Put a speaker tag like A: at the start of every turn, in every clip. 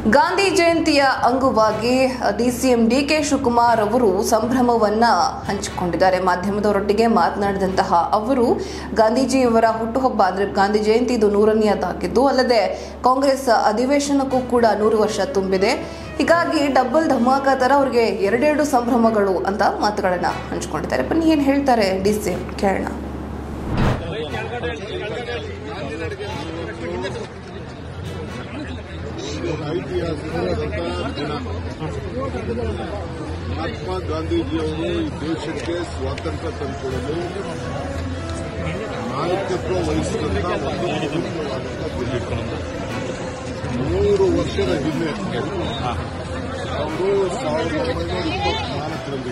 A: ಗಾಂಧಿ ಜಯಂತಿಯ ಅಂಗವಾಗಿ DCM DK Shivakumar ಅವರು ಸಂಭ್ರಮವನ್ನ ಹಂಚಿಕೊಂಡಿದ್ದಾರೆ ಮಾಧ್ಯಮದವರೊಟ್ಟಿಗೆ ಮಾತನಾಡಿದಂತಹ ಅವರು ಗಾಂಧೀಜಿಯವರ ಹುಟ್ಟುಹಬ್ಬ ಅಂದ್ರೆ ಗಾಂಧಿ ಜಯಂತಿ ಇದು ನೂರನೆಯದಾಗಿದ್ದು ಅಲ್ಲದೆ ಕಾಂಗ್ರೆಸ್ ಅಧಿವೇಶನಕ್ಕೂ ಕೂಡ ನೂರು ವರ್ಷ ತುಂಬಿದೆ ಹೀಗಾಗಿ ಡಬಲ್ ಧಮಾಕ ತರ ಅವ್ರಿಗೆ ಎರಡೆರಡು ಸಂಭ್ರಮಗಳು ಅಂತ ಮಾತುಗಳನ್ನ ಹಂಚಿಕೊಂಡಿದ್ದಾರೆ ಬನ್ನಿ ಏನ್ ಹೇಳ್ತಾರೆ ಡಿಸಿಎಂ ಕೇಳೋಣ
B: ಒಂದು ಐತಿಹಾಸಿಕ ದಿನ ಮಹಾತ್ಮ ಗಾಂಧೀಜಿಯವರು ಈ ದೇಶಕ್ಕೆ ಸ್ವಾತಂತ್ರ್ಯ ತಂದುಕೊಡಲು ನಾಯಕತ್ವ ವಹಿಸಿದಂತ ಒಂದು ಪ್ರಮುಖವಾದಂಥ ದಿನ. ನೂರು ವರ್ಷದ ಹಿಂದೆ ಅವರು ಸಾವಿರದ ಒಂಬೈನೂರ ಇಪ್ಪತ್ನಾಲ್ಕರಲ್ಲಿ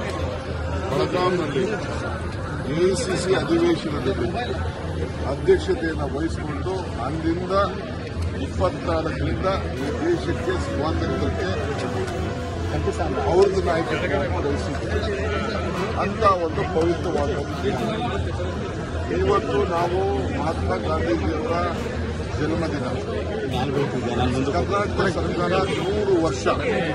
B: ಬೆಳಗಾಂನಲ್ಲಿ ಎಐಸಿಸಿ ಅಧಿವೇಶನದಲ್ಲಿ ಅಧ್ಯಕ್ಷತೆಯನ್ನು ವಹಿಸಿಕೊಂಡು ಅಂದಿಂದ ಇಪ್ಪತ್ನಾಲ್ಕರಿಂದ ಈ ದೇಶಕ್ಕೆ ಸ್ವಾತಂತ್ರ್ಯಕ್ಕೆ ಅವ್ರದ್ದು ನಾಯಕತ್ವ ವಹಿಸಿದ್ರು ಅಂತ ಒಂದು ಪವಿತ್ರವಾದ ದಿನ. ಇವತ್ತು ನಾವು ಮಹಾತ್ಮ ಗಾಂಧೀಜಿಯವರ ಜನ್ಮದಿನ ಕರ್ನಾಟಕ ಸರ್ಕಾರ ನೂರು ವರ್ಷ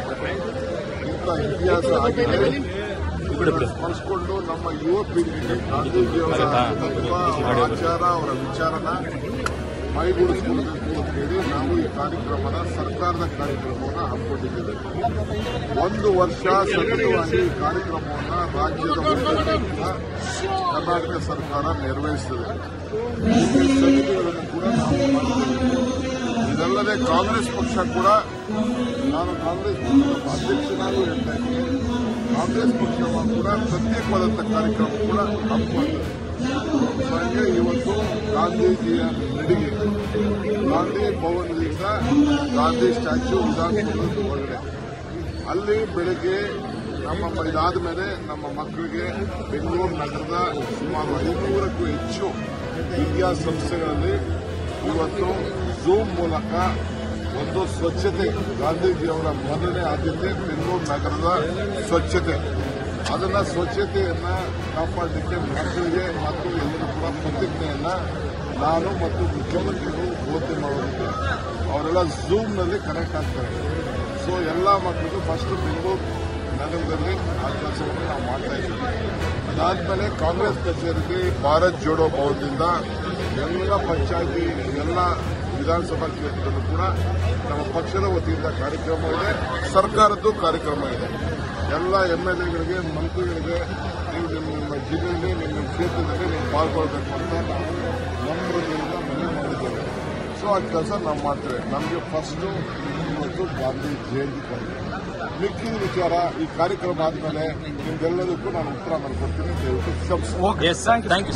B: ಇಂಥ ಇತಿಹಾಸ ಆಗಿದೆ ಇದನ್ನ ಸ್ಮರಿಸಿಕೊಂಡು ನಮ್ಮ ಯುವ ಪೀಳಿಗೆಗೆ ಗಾಂಧೀಜಿಯವರ ತತ್ವ ಅವರ ಆಚಾರ ಅವರ ವಿಚಾರನ ಮೈಗೂಡಿಸಿಕೊಳ್ಬೇಕು ಅಂತ ಹೇಳಿ ನಾವು ಈ ಕಾರ್ಯಕ್ರಮನ ಸರ್ಕಾರದ ಕಾರ್ಯಕ್ರಮವನ್ನು ಹಮ್ಮಿಕೊಂಡಿದ್ದೇವೆ ಒಂದು ವರ್ಷ ಸತತವಾಗಿ ಈ ಕಾರ್ಯಕ್ರಮವನ್ನು ರಾಜ್ಯದ ಮುಖ್ಯಮಂತ್ರಿಗಳ ಕರ್ನಾಟಕ ಸರ್ಕಾರ ನಿರ್ವಹಿಸುತ್ತದೆ ಈ ಸಮಿತಿಗಳನ್ನು ಕೂಡ ನಾವು ಮಾಡಿದ್ದೇವೆ. ಇದಲ್ಲದೆ ಕಾಂಗ್ರೆಸ್ ಪಕ್ಷ ಕೂಡ ನಾನು ಕಾಂಗ್ರೆಸ್ ಪಕ್ಷದ ಅಧ್ಯಕ್ಷನಾಗೂ ಹೇಳ್ತಾ ಇದ್ದೀನಿ ಕಾಂಗ್ರೆಸ್ ಪಕ್ಷ ಕೂಡ ಪ್ರತ್ಯೇಕವಾದಂಥ ಕಾರ್ಯಕ್ರಮ ಕೂಡ ಹಮ್ಮಿಕೊಂಡಿದೆ ಹಾಗೆ ಇವತ್ತು ಗಾಂಧೀಜಿಯ ನಡಿಗೆ ಗಾಂಧಿ ಭವನದಿಂದ ಗಾಂಧಿ ಸ್ಟ್ಯಾಚ್ಯೂ ವಿಧಾನಸೌಧದ ಒಳಗಡೆ ಅಲ್ಲಿ ಬೆಳಗ್ಗೆ ನಮ್ಮ ಇದಾದ ಮೇಲೆ ನಮ್ಮ ಮಕ್ಕಳಿಗೆ ಬೆಂಗಳೂರು ನಗರದ ಸುಮಾರು ಐನೂರಕ್ಕೂ ಹೆಚ್ಚು ವಿದ್ಯಾಸಂಸ್ಥೆಗಳಲ್ಲಿ ಇವತ್ತು ಝೂಮ್ ಮೂಲಕ ಒಂದು ಸ್ವಚ್ಛತೆ ಗಾಂಧೀಜಿಯವರ ಮೊದಲನೇ ಆದ್ಯತೆ ಬೆಂಗಳೂರು ನಗರದ ಸ್ವಚ್ಛತೆ ಅದನ್ನ ಸ್ವಚ್ಛತೆಯನ್ನ ಕಾಪಾಡಲಿಕ್ಕೆ ಮಕ್ಕಳಿಗೆ ಮತ್ತು ಎಲ್ಲರೂ ಕೂಡ ಪ್ರತಿಜ್ಞೆಯನ್ನ ನಾನು ಮತ್ತು ಮುಖ್ಯಮಂತ್ರಿಗಳು ಬೋಧನೆ ಮಾಡೋದಕ್ಕೆ ಅವರೆಲ್ಲ ಝೂಮ್ನಲ್ಲಿ ಕನೆಕ್ಟ್ ಆಗ್ತಾರೆ ಸೊ ಎಲ್ಲ ಮಕ್ಕಳಿಗೂ ಫಸ್ಟ್ ಬೆಂಗಳೂರು ನಗರದಲ್ಲಿ ಆ ಕೆಲಸವನ್ನು ನಾವು ಮಾಡ್ತಾ ಇದ್ದೀವಿ ಅದಾದ್ಮೇಲೆ ಕಾಂಗ್ರೆಸ್ ಕಚೇರಿಗೆ ಭಾರತ್ ಜೋಡೋ ಭವನದಿಂದ ಎಲ್ಲ ಪಂಚಾಯತಿ ಎಲ್ಲ ವಿಧಾನಸಭಾ ಕ್ಷೇತ್ರದಲ್ಲೂ ಕೂಡ ನಮ್ಮ ಪಕ್ಷದ ವತಿಯಿಂದ ಕಾರ್ಯಕ್ರಮ ಇದೆ ಸರ್ಕಾರದ್ದು ಕಾರ್ಯಕ್ರಮ ಇದೆ ಎಲ್ಲ ಎಂ ಎಲ್ ಎಗಳಿಗೆ ಮಂತ್ರಿಗಳಿಗೆ ನೀವು ನಿಮ್ಮ ಜಿಲ್ಲೆಯಲ್ಲಿ ನಿಮ್ಮ ಕ್ಷೇತ್ರದಲ್ಲಿ ನೀವು ಪಾಲ್ಗೊಳ್ಬೇಕು ಅಂತ ನಾವು ನಮ್ರತೆಯಿಂದ ಮನವಿ ಮಾಡಿದ್ದೇವೆ ಸೊ ಆ ಕೆಲಸ ನಾವು ಮಾಡ್ತೇವೆ ನಮಗೆ ಫಸ್ಟು ಇವತ್ತು ಗಾಂಧಿ ಜಯಂತಿ ಕಾರ್ಯಕ್ರಮ ಮಿಕ್ಕಿದ ವಿಚಾರ ಈ ಕಾರ್ಯಕ್ರಮ ಆದಮೇಲೆ ನಿಮ್ಗೆಲ್ಲದಕ್ಕೂ ನಾನು ಉತ್ತರ ಮಾಡ್ಕೊಡ್ತೀನಿ ದಯವಿಟ್ಟು ಕ್ಷಮಿಸಿ
C: Yes, thank you.